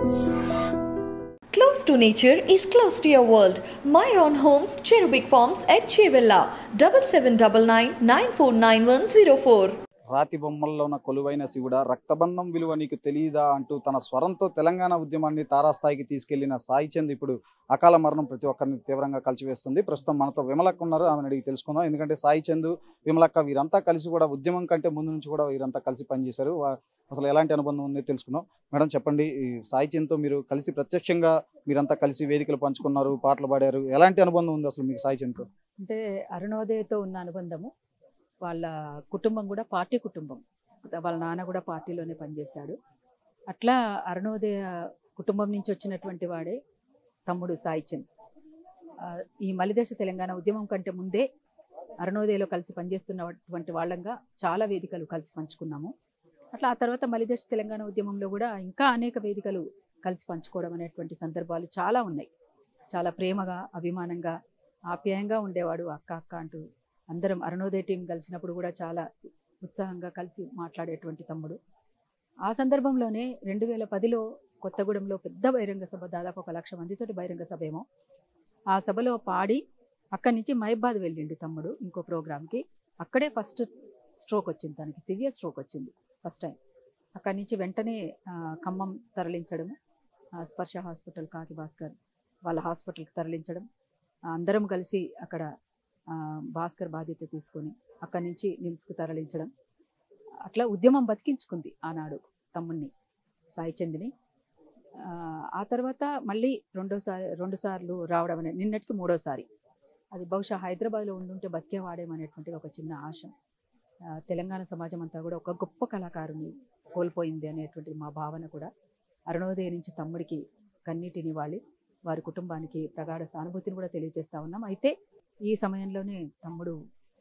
Close to nature is close to your world. Myron Homes, Cherubic Farms at Chevilla, 7799 949104. రాతి బొమ్మల్లో ఉన్న కొలువైన శివుడా రక్తబంధం విలువ నీకు తెలియదా అంటూ తన స్వరంతో తెలంగాణ ఉద్యమాన్ని తారాస్థాయికి తీసుకెళ్లిన సాయి చంద్ ఇప్పుడు అకాల మరణం ప్రతి ఒక్కరిని తీవ్రంగా కలిసివేస్తుంది ప్రస్తుతం మనతో విమలక్క ఉన్నారు ఆమెను అడిగి తెలుసుకుందాం ఎందుకంటే సాయి చంద్ విమలక్క వీరంతా కలిసి కూడా ఉద్యమం కంటే ముందు నుంచి కూడా వీరంతా కలిసి పనిచేశారు వా- అసలు ఎలాంటి అనుబంధం ఉంది తెలుసుకుందాం మేడం చెప్పండి ఈ సాయి చంద్తో మీరు కలిసి ప్రత్యక్షంగా మీరంతా కలిసి వేదికలు పంచుకున్నారు పాటలు పాడారు ఎలాంటి అనుబంధం ఉంది అసలు మీకు సాయి చంద్తో అంటే అరుణోదయతో ఉన్న అనుబంధము వాళ్ళ కుటుంబం కూడా పార్టీ కుటుంబం వాళ్ళ నాన్న కూడా పార్టీలోనే పనిచేశాడు అట్లా అరుణోదయ కుటుంబం నుంచి వచ్చినటువంటి వాడే తమ్ముడు సాయి చంద్ ఆ, ఈ మలిదేశ తెలంగాణ ఉద్యమం కంటే ముందే అరుణోదయలో కలిసి పనిచేస్తున్నటువంటి వాళ్ళంగా చాలా వేదికలు కలిసి పంచుకున్నాము అట్లా ఆ తర్వాత మలిదేశ తెలంగాణ ఉద్యమంలో కూడా ఇంకా అనేక వేదికలు కలిసి పంచుకోవడం అనేటువంటి సందర్భాలు చాలా ఉన్నాయి చాలా ప్రేమగా అభిమానంగా ఆప్యాయంగా ఉండేవాడు అక్క అక్క అంటూ అందరం అరుణోదయ టీం కలిసినప్పుడు కూడా చాలా ఉత్సాహంగా కలిసి మాట్లాడేటువంటి తమ్ముడు ఆ సందర్భంలోనే రెండు వేల పదిలో కొత్తగూడెంలో పెద్ద బహిరంగ సభ దాదాపు ఒక లక్ష మందితోటి బహిరంగ సభ ఏమో ఆ సభలో పాడి అక్కడి నుంచి మహిబాద్ వెళ్ళిండు తమ్ముడు ఇంకో ప్రోగ్రామ్కి అక్కడే ఫస్ట్ స్ట్రోక్ వచ్చింది తనకి సివియర్ స్ట్రోక్ వచ్చింది ఫస్ట్ టైం అక్కడి నుంచి వెంటనే ఆ, ఖమ్మం తరలించడము ఆ, స్పర్శ హాస్పిటల్ కాకి భాస్కర్ వాళ్ళ హాస్పిటల్కి తరలించడం ఆ, అందరం కలిసి అక్కడ ఆ, భాస్కర్ బాధ్యత తీసుకొని అక్కడి నుంచి నిమ్స్కు తరలించడం అట్లా ఉద్యమం బతికించుకుంది ఆనాడు తమ్ముణ్ణి సాయి చంద్ని ఆ, ఆ తర్వాత మళ్ళీ రెండోసారి రెండు సార్లు రావడం అనేది నిన్నటికి మూడోసారి అది బహుశా హైదరాబాద్లో ఉండుంటే బతికేవాడేమనేటువంటిది ఒక చిన్న ఆశ ఆ, తెలంగాణ సమాజం అంతా కూడా ఒక గొప్ప కళాకారుని కోల్పోయింది అనేటువంటిది మా భావన కూడా అరుణోదయ నుంచి తమ్ముడికి కన్నీటిని ఇవ్వాలి వారి కుటుంబానికి ప్రగాఢ సానుభూతిని కూడా తెలియజేస్తా ఉన్నాం అయితే ఈ సమయంలోనే తమ్ముడు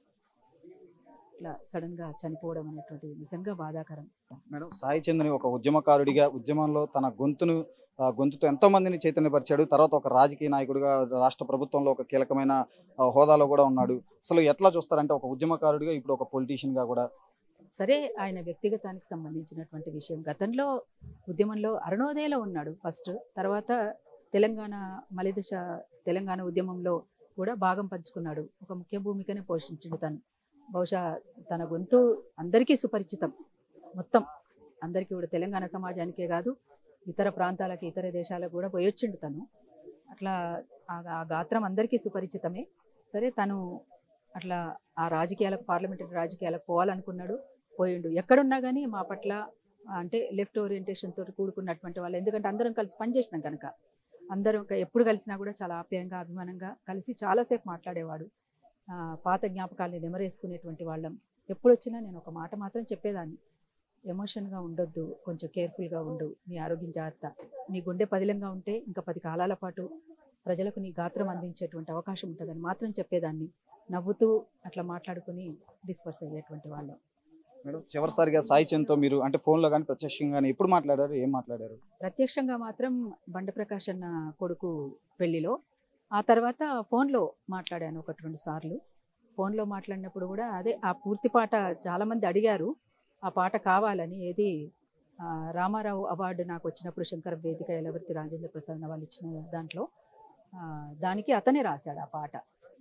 ఇట్లా సడన్ గా చనిపోవడం అనేటువంటిది నిజంగా బాధాకరం మేడం సాయి చంద్ని ఒక ఉద్యమకారుడిగా ఉద్యమంలో తన గొంతును ఆ, గొంతుతో ఎంతో మందిని చైతన్యపరిచాడు తర్వాత ఒక రాజకీయ నాయకుడిగా రాష్ట్ర ప్రభుత్వంలో ఒక కీలకమైన ఆ, హోదాలో కూడా ఉన్నాడు అసలు ఎట్లా చూస్తారంటే ఒక ఉద్యమకారుడిగా ఇప్పుడు ఒక పొలిటీషియన్ గా కూడా సరే ఆయన వ్యక్తిగతానికి సంబంధించినటువంటి విషయం గతంలో ఉద్యమంలో అరుణోదయలో ఉన్నాడు ఫస్ట్ తర్వాత తెలంగాణ మలిదశ తెలంగాణ ఉద్యమంలో కూడా భాగం పంచుకున్నాడు ఒక ముఖ్య భూమికనే పోషించిండు తను బహుశా తన గొంతు అందరికీ సుపరిచితం మొత్తం అందరికీ కూడా తెలంగాణ సమాజానికే కాదు ఇతర ప్రాంతాలకి ఇతర దేశాలకు కూడా పోయొచ్చిండు తను అట్లా ఆ- ఆ గాత్రం అందరికీ సుపరిచితమే సరే తను అట్లా ఆ రాజకీయాలకు పార్లమెంటరీ రాజకీయాలకు పోవాలనుకున్నాడు పోయిండు ఎక్కడున్నా కానీ మా పట్ల ఆ, అంటే లెఫ్ట్ ఓరియంటేషన్ తోటి కూడుకున్నటువంటి వాళ్ళు ఎందుకంటే అందరం కలిసి పనిచేసినాం కనుక అందరం ఒక- ఎప్పుడు కలిసినా కూడా చాలా ఆప్యాయంగా అభిమానంగా కలిసి చాలాసేపు మాట్లాడేవాడు ఆ, పాత జ్ఞాపకాల్ని నెమరేసుకునేటువంటి వాళ్ళం ఎప్పుడు వచ్చినా నేను ఒక మాట మాత్రం చెప్పేదాన్ని ఎమోషన్గా ఉండొద్దు కొంచెం కేర్ఫుల్గా ఉండు నీ ఆరోగ్యం జాగ్రత్త నీ గుండె పదిలంగా ఉంటే ఇంకా పది కాలాల పాటు ప్రజలకు నీ గాత్రం అందించేటువంటి అవకాశం ఉంటుందని మాత్రం చెప్పేదాన్ని నవ్వుతూ అట్లా మాట్లాడుకుని డిస్పర్స్ అయ్యేటువంటి వాళ్ళం మేడం చివరిసారిగా సాయి చంద్తో మీరు అంటే ఫోన్లో కానీ ప్రత్యక్షంగా కానీ ఎప్పుడు మాట్లాడారు ఏం మాట్లాడారు ప్రత్యక్షంగా మాత్రం బండ ప్రకాష్ అన్న కొడుకు పెళ్లిలో ఆ తర్వాత ఫోన్లో మాట్లాడాను ఒకటి రెండు సార్లు ఫోన్లో మాట్లాడినప్పుడు కూడా అదే ఆ పూర్తి పాట చాలామంది అడిగారు ఆ పాట కావాలని ఏది ఆ, రామారావు అవార్డు నాకు వచ్చినప్పుడు శంకర వేదిక ఎలవర్తి రాజేంద్ర ప్రసాద్ వాళ్ళు ఇచ్చిన దాంట్లో ఆ, దానికి అతనే రాశాడు ఆ పాట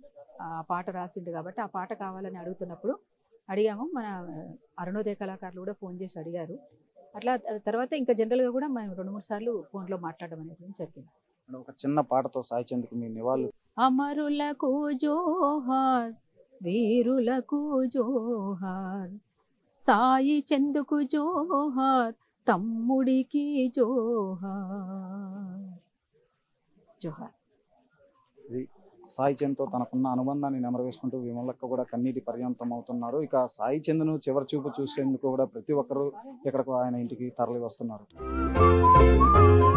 ఆ పాట రాసిండు కాబట్టి ఆ పాట కావాలని అడుగుతున్నప్పుడు అడిగాము మన అరుణోదయ కళాకారులు కూడా ఫోన్ చేసి అడిగారు అట్లా తర్వాత ఇంకా జనరల్గా కూడా మనం రెండు మూడు సార్లు ఫోన్లో మాట్లాడడం అనేది జరిగింది మేడం, ఒక చిన్న పాటతో సాయి చంద్కి మీ నివాళులు అమరులకు జోహార్ వీరులకు జోహార్ సాయి చందుకు జోహార్ తమ్ముడికి జోహార్ జోహార్ సాయి చంద్తో తనకున్న అనుబంధాన్ని నెమరవేసుకుంటూ విమలక్క కూడా కన్నీటి పర్యంతం అవుతున్నారు ఇక సాయి చంద్ను చివరి చూపు చూసేందుకు కూడా ప్రతి ఒక్కరూ ఇక్కడకు ఆయన ఇంటికి తరలి వస్తున్నారు